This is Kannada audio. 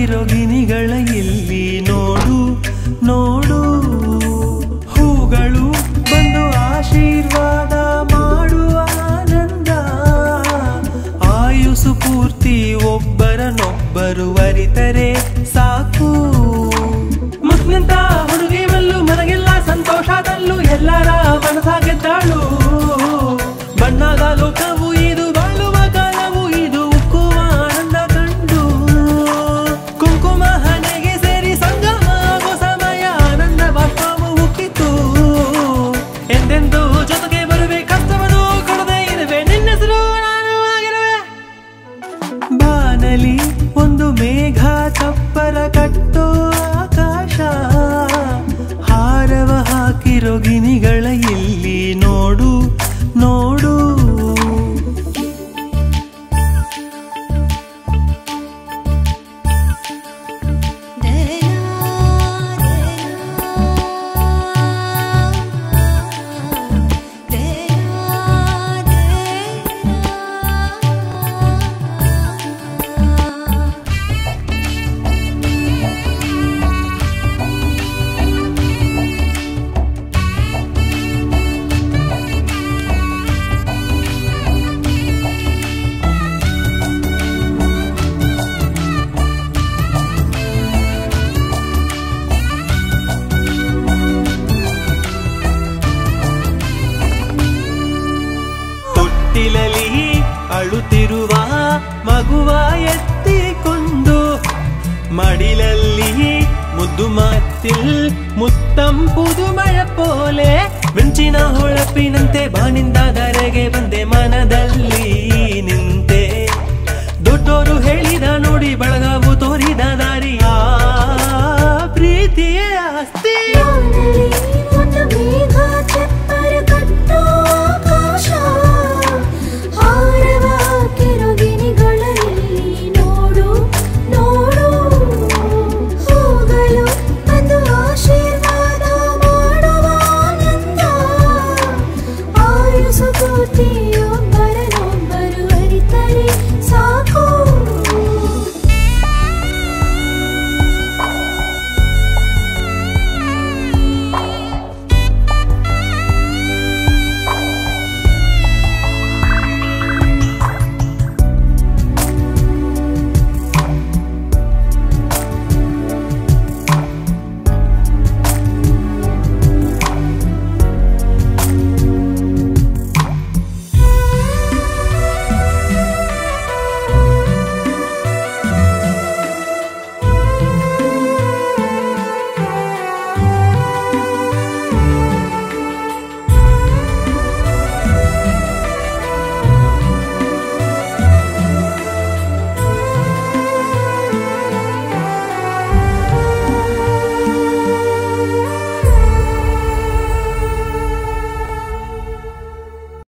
ಹಾಕಿರೋ ಗಿನಿಗಳ ಇಲ್ಲಿ ನೋಡು ನೋಡು ಹೂಗಳು ಬಂದು ಆಶೀರ್ವಾದ ಮಾಡುವ ಆನಂದ ಆಯುಸು ಪೂರ್ತಿ ಒಬ್ಬರನ್ನೊಬ್ಬರು ಅರಿತರೆ ಸಾಕು ಮುಗ್ನಂತ ಹುಡುಗಿ ಮಲ್ಲು ಮನಗೆಲ್ಲ ಸಂತೋಷದಲ್ಲೂ ಎಲ್ಲರ ಮನಸ ಗೆದ್ದಾಳು ಬಣ್ಣದ ಲೋಕವು ಇದು ಬಾಳುವ ಕಾಲವು ಇದು ಉಕ್ಕುವ ಆನಂದ ಕಂಡು ಕುಂಕುಮ ಹಣೆಗೆ ಸೇರಿ ಸಂಗಮ ಆಗೋ ಸಮಯ ಆನಂದ ಬಾಷ್ಪವು ಉಕ್ಕಿತು ಎಂದೆಂದು ಜೊತೆಗೆ ಬರುವೆ ಕಷ್ಟವನ್ನು ಕೊಡದೆ ಇರುವೆ ನಿನ್ನೆಸರು ನಾನು ಆಗಿರುವೆ ಬಾನಲಿ ಒಂದು ಮೇಘ ಚಪ್ಪರ ಕಟ್ಟೋ ಆಕಾಶ ಹಾರವ ಹಾಕಿರೋ ಗಿನಿಗಳ ಇಲ್ಲಿ ನೋಡು ನೋಡು ತೊಟ್ಟಿಲಲಿ ಅಳುತ್ತಿರುವ ಮಗುವ ಎತ್ತಿಕೊಂಡು ಮಡಿಲಲ್ಲಿ ಮುದ್ದು ಮಾತಿಲ್ ಮುತ್ತಂಪುದು ಮಳ ಪೋಲೆ ಮಿಂಚಿನ ಹೊಳಪಿನಂತೆ ಬಾನಿಂದ ಧರೆಗೆ ಬಂದೆ ಮನದಲ್ಲಿ ನಿಂತೆ ದೊಡ್ಡೋರು ಹೇಳಿದ ನೋಡಿ ಬಳಗವು ತೋರಿದ